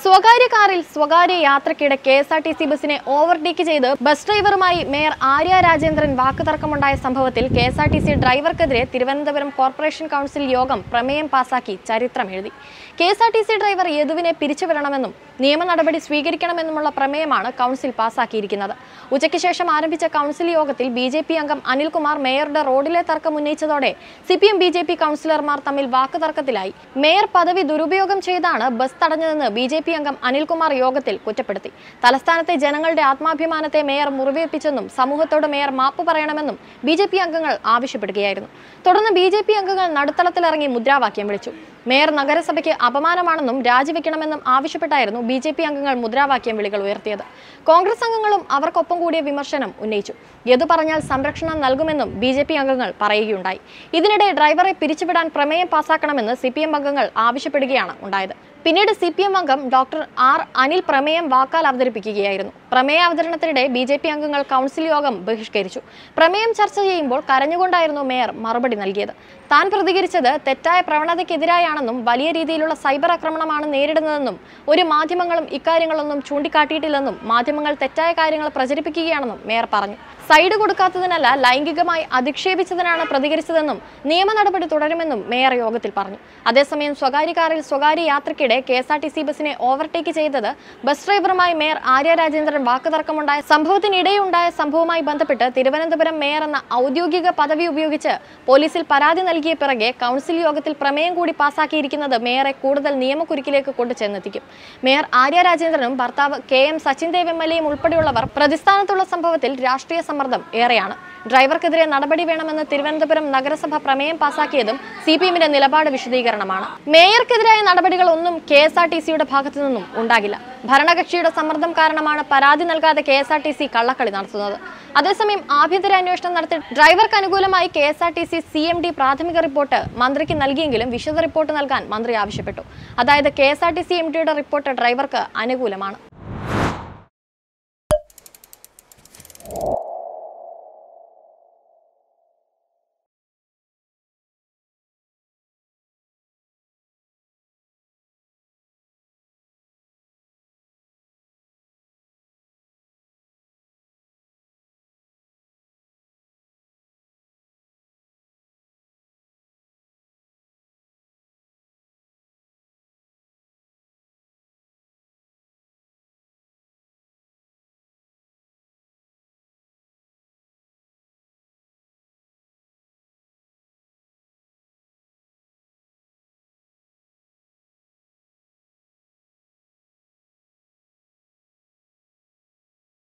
സ്വകാര്യ കാറിൽ സ്വകാര്യ യാത്രക്കിടെ K S R T C ബസിനെ ഓവർടേക്ക് ചെയ്ത് ബസ് ഡ്രൈവറുമായി മേയർ ആര്യ രാജേന്ദ്രൻ വാക്കുതർക്കമുണ്ടായ സംഭവത്തിൽ K S R T C ഡ്രൈവർക്കെതിരെ തിരുവനന്തപുരം കോർപ്പറേഷൻ കൗൺസിൽ യോഗം പ്രമേയം പാസാക്കി ചരിത്രം എഴുതി K S R T C driver യദുവിനെ പിരിച്ചുവിടണമെന്നും നിയമ നടപടി സ്വീകരിക്കണമെന്നുമുള്ള പ്രമേയമാണ് കൗൺസിൽ പാസാക്കിയിരിക്കുന്നത് ഉച്ചയ്ക്ക് ശേഷം ആരംഭിച്ച കൗൺസിൽ യോഗത്തിൽ ബി ജെ പി അംഗം അനിൽകുമാർ മേയറുടെ റോഡിലെ തർക്കം ഉന്നയിച്ചതോടെ C P M B J P കൗൺസിലർമാർ തമ്മിൽ വാക്കുതർക്കത്തിലായി മേയർ പദവി ദുരുപയോഗം ചെയ്താണ് ബസ് തടഞ്ഞതെന്ന് ബി ജെ പി അംഗം അനിൽകുമാർ യോഗത്തിൽ കുറ്റപ്പെടുത്തി തലസ്ഥാനത്തെ ജനങ്ങളുടെ ആത്മാഭിമാനത്തെ മേയർ മുറിവേൽപ്പിച്ചെന്നും സമൂഹത്തോട് മേയർ മാപ്പ് പറയണമെന്നും ബി ജെ പി അംഗങ്ങൾ ആവശ്യപ്പെടുകയായിരുന്നു തുടർന്ന് ബി ജെ പി അംഗങ്ങൾ നടുത്തളത്തിലിറങ്ങി മുദ്രാവാക്യം വിളിച്ചു മേയർ നഗരസഭയ്ക്ക് അപമാനമാണെന്നും രാജിവെക്കണമെന്നും ആവശ്യപ്പെട്ടായിരുന്നു ബി ജെ പി അംഗങ്ങൾ മുദ്രാവാക്യം വിളികൾ ഉയർത്തിയത് കോൺഗ്രസ് അംഗങ്ങളും അവർക്കൊപ്പം കൂടിയ വിമർശനം ഉന്നയിച്ചു യദു പറഞ്ഞാൽ സംരക്ഷണം നൽകുമെന്നും ബി ജെ പി അംഗങ്ങൾ പറയുകയുണ്ടായി ഇതിനിടെ ഡ്രൈവറെ പിരിച്ചുവിടാൻ പ്രമേയം പാസാക്കണമെന്ന് സി പി എം അംഗങ്ങൾ ആവശ്യപ്പെടുകയാണ് ഉണ്ടായത് പിന്നീട് സി പി എം അംഗം ഡോക്ടർ ആർ അനിൽ പ്രമേയം വാക്കാൽ അവതരിപ്പിക്കുകയായിരുന്നു പ്രമേയ അവതരണത്തിനിടെ ബി ജെ പി അംഗങ്ങൾ കൗൺസിൽ യോഗം ബഹിഷ്കരിച്ചു പ്രമേയം ചർച്ച ചെയ്യുമ്പോൾ കരഞ്ഞുകൊണ്ടായിരുന്നു മേയർ മറുപടി നൽകിയത് താൻ പ്രതികരിച്ചത് തെറ്റായ പ്രവണതയ്ക്കെതിരായാണെന്നും വലിയ രീതിയിലുള്ള സൈബർ ആക്രമണമാണ് നേരിടുന്നതെന്നും ഒരു മാധ്യമങ്ങളും ഇക്കാര്യങ്ങളൊന്നും ചൂണ്ടിക്കാട്ടിയിട്ടില്ലെന്നും മാധ്യമങ്ങൾ തെറ്റായ കാര്യങ്ങൾ പ്രചരിപ്പിക്കുകയാണെന്നും മേയർ പറഞ്ഞു സൈഡ് കൊടുക്കാത്തതിനല്ല ലൈംഗികമായി അധിക്ഷേപിച്ചതിനാണ് പ്രതികരിച്ചതെന്നും നിയമ നടപടി തുടരുമെന്നും മേയർ യോഗത്തിൽ പറഞ്ഞു അതേസമയം സ്വകാര്യ കാറിൽ സ്വകാര്യ യാത്രയ്ക്കിടെ K S R T C ബസിനെ ഓവർടേക്ക് ചെയ്തത് ബസ് ഡ്രൈവറുമായി മേയർ ആര്യ രാജേന്ദ്രൻ വാക്കുതർക്കമുണ്ടായ സംഭവത്തിനിടെയുണ്ടായ സംഭവവുമായി ബന്ധപ്പെട്ട് തിരുവനന്തപുരം മേയർ എന്ന ഔദ്യോഗിക പദവി ഉപയോഗിച്ച് പോലീസിൽ പരാതി നൽകിയ പിറകെ കൗൺസിൽ യോഗത്തിൽ പ്രമേയം കൂടി പാസാക്കിയിരിക്കുന്നത് മേയറെ കൂടുതൽ നിയമക്കുരുക്കിലേക്ക് കൊണ്ടു ചെന്നെത്തിക്കും മേയർ ആര്യ രാജേന്ദ്രനും ഭർത്താവ് K M Sachin Dev M L എയും ഉൾപ്പെടെയുള്ളവർ പ്രതിസ്ഥാനത്തുള്ള സംഭവത്തിൽ രാഷ്ട്രീയ സമ്മർദ്ദം ഏറെയാണ് ഡ്രൈവർക്കെതിരെ നടപടി വേണമെന്ന് തിരുവനന്തപുരം നഗരസഭ പ്രമേയം പാസാക്കിയതും സി പി എമ്മിന്റെ നിലപാട് വിശദീകരണമാണ് മേയർക്കെതിരായ നടപടികൾ ഒന്നും കെ എസ് ആർ ടി സിയുടെ ഭാഗത്തു നിന്നും ഉണ്ടാകില്ല ഭരണകക്ഷിയുടെ സമ്മർദ്ദം കാരണമാണ് പരാതി നൽകാതെ K S R T C കള്ളക്കളി നടത്തുന്നത് അതേസമയം ആഭ്യന്തര അന്വേഷണം നടത്തി ഡ്രൈവർക്ക് അനുകൂലമായി K S R T C C M D പ്രാഥമിക റിപ്പോർട്ട് മന്ത്രിക്ക് നൽകിയെങ്കിലും വിശദ റിപ്പോർട്ട് നൽകാൻ മന്ത്രി ആവശ്യപ്പെട്ടു അതായത് K S R T C M ഡിയുടെ റിപ്പോർട്ട് ഡ്രൈവർക്ക് അനുകൂലമാണ്